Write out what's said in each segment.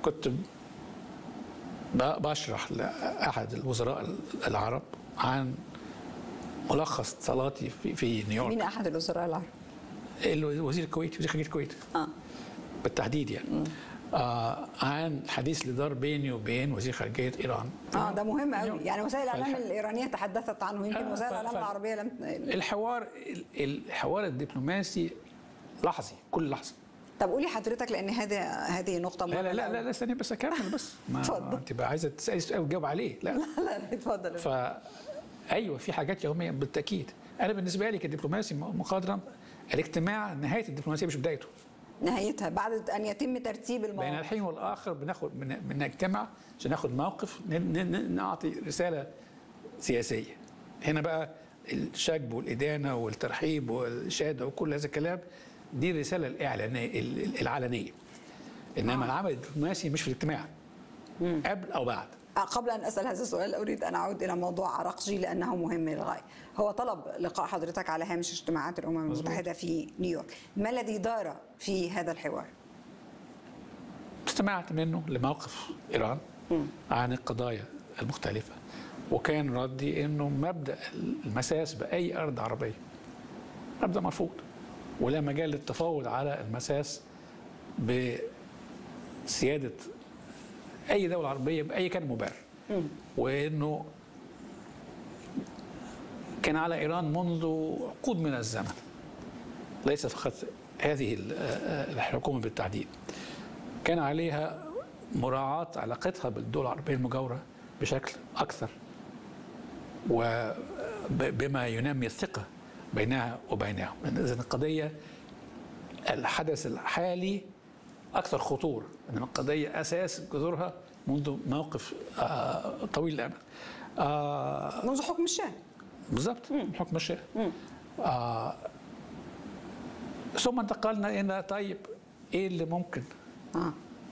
كنت ب- بشرح لاحد الوزراء العرب عن ملخص اتصالاتي في, في نيويورك مين احد الوزراء العرب؟ الوزير الكويتي وزير خارجيه الكويت اه بالتحديد يعني آه عن حديث اللي دار بيني وبين وزير خارجيه ايران اه ده مهم قوي يعني وسائل الاعلام فالح- الايرانيه تحدثت عنه يمكن آه، وسائل ف- الاعلام ف- العربيه لم الحوار الحوار الدبلوماسي لحظي كل لحظه طب قولي حضرتك لان هذه هذه نقطه لا لا مهمة لا أوي. لا, لا استني بس اكمل بس ما اتفضل. انت بقى عايزه تسالي سؤال وتجاوب عليه لا لا لا اتفضل ف ايوه في حاجات يوميه بالتاكيد انا بالنسبه لي كدبلوماسي مقدرا الاجتماع نهايه الدبلوماسيه مش بدايته نهايتها بعد ان يتم ترتيب بين المواضيع الحين والاخر بناخد بن- بنجتمع عشان ناخد موقف ن- ن- ن- نعطي رساله سياسيه هنا بقى الشجب والادانه والترحيب والشهاده وكل هذا الكلام دي الرساله الاعلانيه ال- العلنيه انما العمل الدبلوماسي مش في الاجتماع قبل او بعد آه، قبل ان اسال هذا السؤال اريد ان اعود الى موضوع عراقجي لانه مهم للغايه. هو طلب لقاء حضرتك على هامش اجتماعات الامم المتحده في نيويورك. ما الذي دار في هذا الحوار؟ استمعت منه لموقف ايران عن القضايا المختلفه وكان ردي انه مبدا المساس باي ارض عربيه مبدا مرفوض ولا مجال للتفاوض على المساس بسياده اي دوله عربيه باي كان مبرر وانه كان على ايران منذ عقود من الزمن ليس فقط هذه ال- الحكومه بالتحديد كان عليها مراعاة علاقتها بالدول العربية المجاورة بشكل أكثر وبما ينمي الثقة بينها وبينهم إذن القضية الحدث الحالي أكثر خطورة إنما القضية أساس جذورها منذ موقف آه، طويل الأمد آه، منذ حكم الشاه. بالضبط حكم الشاه آه ثم انتقلنا الى طيب ايه اللي ممكن اه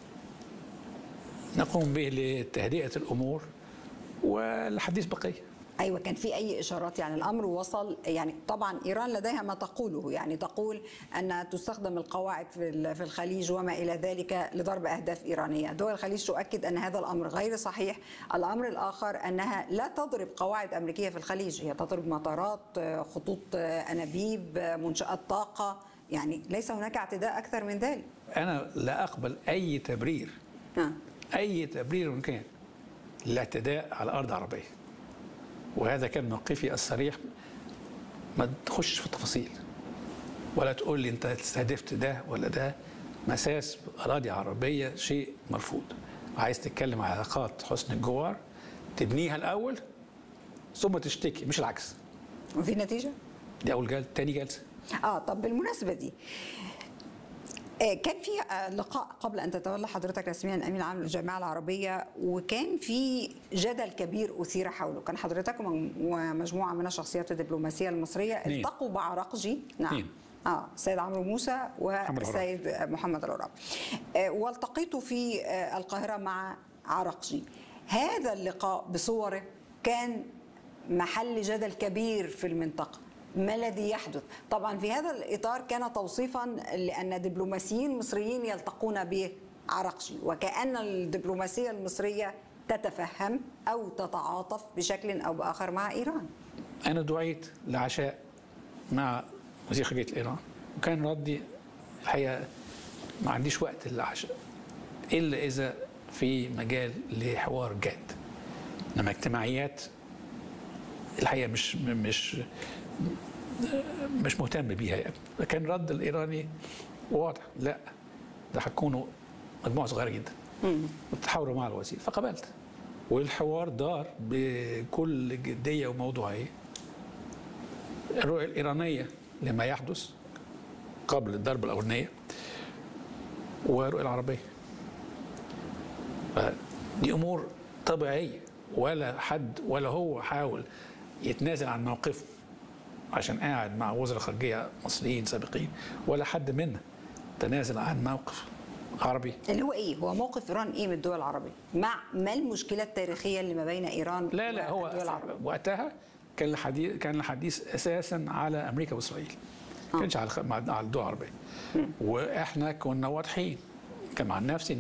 نقوم به لتهدئه الامور والحديث بقيه ايوه كان في اي اشارات يعني الامر وصل يعني طبعا ايران لديها ما تقوله يعني تقول ان تستخدم القواعد في ال- في الخليج وما الى ذلك لضرب اهداف ايرانيه، دول الخليج تؤكد ان هذا الامر غير صحيح، الامر الاخر انها لا تضرب قواعد امريكيه في الخليج، هي تضرب مطارات، آه، خطوط آه، انابيب، آه، منشات طاقه، يعني ليس هناك اعتداء اكثر من ذلك. انا لا اقبل اي تبرير آه. اي تبرير من كان للاعتداء على ارض عربيه وهذا كان موقفي الصريح ما تخشش في التفاصيل ولا تقول لي انت استهدفت ده ولا ده مساس اراضي عربيه شيء مرفوض عايز تتكلم على علاقات حسن الجوار تبنيها الاول ثم تشتكي مش العكس وفي نتيجه؟ دي اول جلسه تاني جلسه اه طب بالمناسبه دي آه، كان في آه، لقاء قبل ان تتولى حضرتك رسميا الامين العام للجامعه العربيه وكان في جدل كبير اثير حوله، كان حضرتك وم- ومجموعه من الشخصيات الدبلوماسيه المصريه اثنين. التقوا بعراقجي نعم اثنين. اه السيد عمرو موسى محمد والسيد محمد العراب آه، والتقيت في آه، القاهره مع عراقجي هذا اللقاء بصوره كان محل جدل كبير في المنطقه ما الذي يحدث طبعا في هذا الاطار كان توصيفا لان دبلوماسيين مصريين يلتقون بعراقجي وكان الدبلوماسيه المصريه تتفهم او تتعاطف بشكل او باخر مع ايران انا دعيت لعشاء مع وزير خارجيه ايران وكان ردي الحقيقه ما عنديش وقت للعشاء الا اذا في مجال لحوار جاد انما اجتماعيات الحقيقه مش مش مش مهتم بيها يعني لكن رد الايراني واضح لا ده هتكونوا مجموعه صغيره جدا وتحاوروا مع الوزير فقبلت والحوار دار بكل جديه وموضوعيه الرؤيه الايرانيه لما يحدث قبل الضربه الاولانيه والرؤيه العربيه دي امور طبيعيه ولا حد ولا هو حاول يتنازل عن موقفه عشان قاعد مع وزراء خارجيه مصريين سابقين ولا حد منا تنازل عن موقف عربي اللي هو ايه؟ هو موقف ايران ايه من الدول العربية؟ مع ما المشكلة التاريخية اللي ما بين ايران لا لا هو والدول العربية؟ وقتها كان الحديث كان الحديث اساسا على امريكا واسرائيل ما كانش على على الدول العربيه واحنا كنا واضحين كان عن نفسي